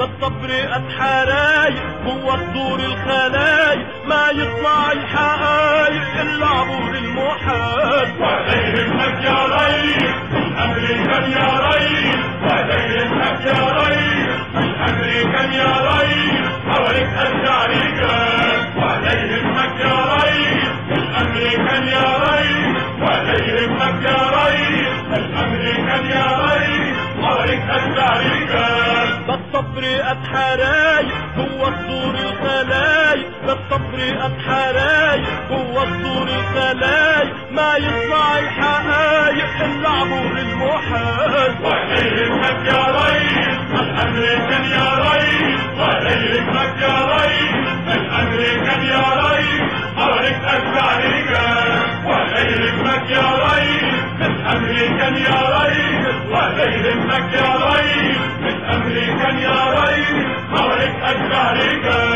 الصبر أتحراي جوا صدور الخلايق ما يطلع الحقايق إلا عبور المحال ولا يهمك يا ريس الامريكان يا ريس ولا يهمك يا ريس الامريكان يا ريس حواليك ارجع رجال ولا يهمك يا ريس الامريكان يا ريس ولا يهمك يا ريس الامريكان يا ريس حواليك ارجع رجال ده الصبر أتحراي جوا صدور الخلايق ده الصبر أتحراي جوا صدور الخلايق ما يطلع الحقايق إلا عبور المحال ولا يهمك يا ريس الامريكان يا ريس ولا يهمك يا ريس الامريكان يا ريس حواليك ارجع رجال ولا يهمك يا ريس الامريكان يا ريس ولا يهمك يا ريس الامريكان يا ريس حواليك ارجع رجال